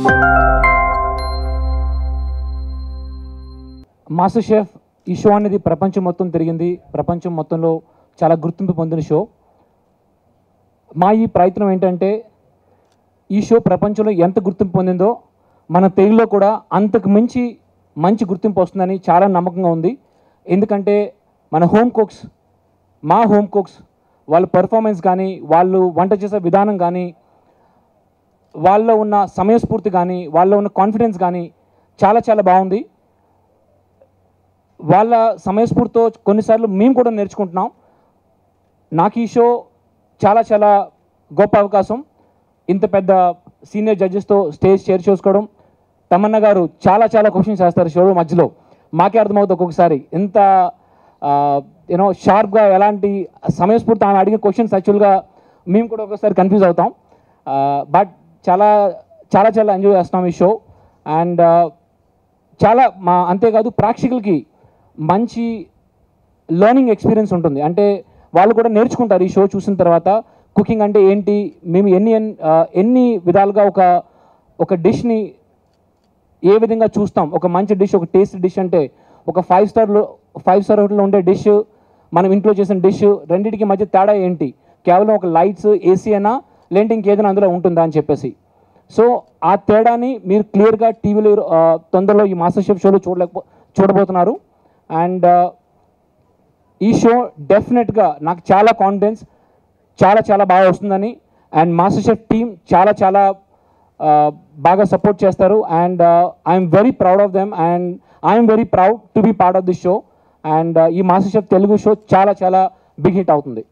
master chef ఈ show అనేది ప్రపంచం మొత్తం తిరిగింది ప్రపంచం మొత్తంలో చాలా గుర్తింపు పొందిన షో మా ఈ ప్రయత్నం ఏంటంటే ఈ షో ప్రపంచంలో ఎంత గుర్తింపు పొందిందో మన తెలుగులో కూడా అంతకు మించి మంచి గుర్తింపు వస్తుందని చాలా నమ్మకంగా ఉంది ఎందుకంటే మన హోమ్ కుక్స్ మా హోమ్ కుక్స్ వాళ్ళ పర్ఫార్మెన్స్ కానీ వాళ్ళు వంట చేసే విధానం కానీ వాళ్ళలో ఉన్న సమయస్ఫూర్తి కానీ వాళ్ళలో ఉన్న కాన్ఫిడెన్స్ కానీ చాలా చాలా బాగుంది వాళ్ళ సమయస్ఫూర్తితో కొన్నిసార్లు మేము కూడా నేర్చుకుంటున్నాం నాకు ఈ షో చాలా చాలా గొప్ప అవకాశం ఇంత పెద్ద సీనియర్ జడ్జెస్తో స్టేజ్ షేర్ చేసుకోవడం తమన్నా గారు చాలా చాలా క్వశ్చన్స్ వేస్తారు షోలో మధ్యలో మాకే అర్థమవుతుంది ఒక్కొక్కసారి ఎంత యూనో షార్ప్గా ఎలాంటి సమయస్ఫూర్తి ఆమె అడిగే క్వశ్చన్స్ యాక్చువల్గా మేము కూడా ఒక్కొక్కసారి కన్ఫ్యూజ్ అవుతాం బట్ చాలా చాలా చాలా ఎంజాయ్ చేస్తున్నాం ఈ షో అండ్ చాలా మా అంతేకాదు ప్రేక్షకులకి మంచి లెర్నింగ్ ఎక్స్పీరియన్స్ ఉంటుంది అంటే వాళ్ళు కూడా నేర్చుకుంటారు ఈ షో చూసిన తర్వాత కుకింగ్ అంటే ఏంటి మేము ఎన్ని ఎన్- ఆ, ఎన్ని విధాలుగా ఒక ఒక డిష్ని ఏ విధంగా చూస్తాం ఒక మంచి డిష్ ఒక టేస్ట్ డిష్ అంటే ఒక ఫైవ్ స్టార్లో ఫైవ్ స్టార్ హోటల్లో ఉండే డిష్ మనం ఇంట్లో చేసిన డిష్ రెండింటికి మధ్య తేడా ఏంటి కేవలం ఒక లైట్స్ ఏసీ అయినా లేదంటే ఇంకేదైనా అందులో ఉంటుందా అని చెప్పేసి సో ఆ తేడాని మీరు క్లియర్గా టీవీలో తొందరలో ఈ మాస్టర్ షెఫ్ షోలో చూడలేకపో చూడబోతున్నారు అండ్ ఈ షో డెఫినెట్గా నాకు చాలా కాన్ఫిడెన్స్ చాలా చాలా బాగా వస్తుందని అండ్ మాస్టర్ షెఫ్ టీమ్ చాలా చాలా ఆ, బాగా సపోర్ట్ చేస్తారు and I'm very proud of them and I'm very proud to be part of this show and ఈ మాస్టర్ షెఫ్ తెలుగు షో చాలా చాలా బిగ్ హిట్ అవుతుంది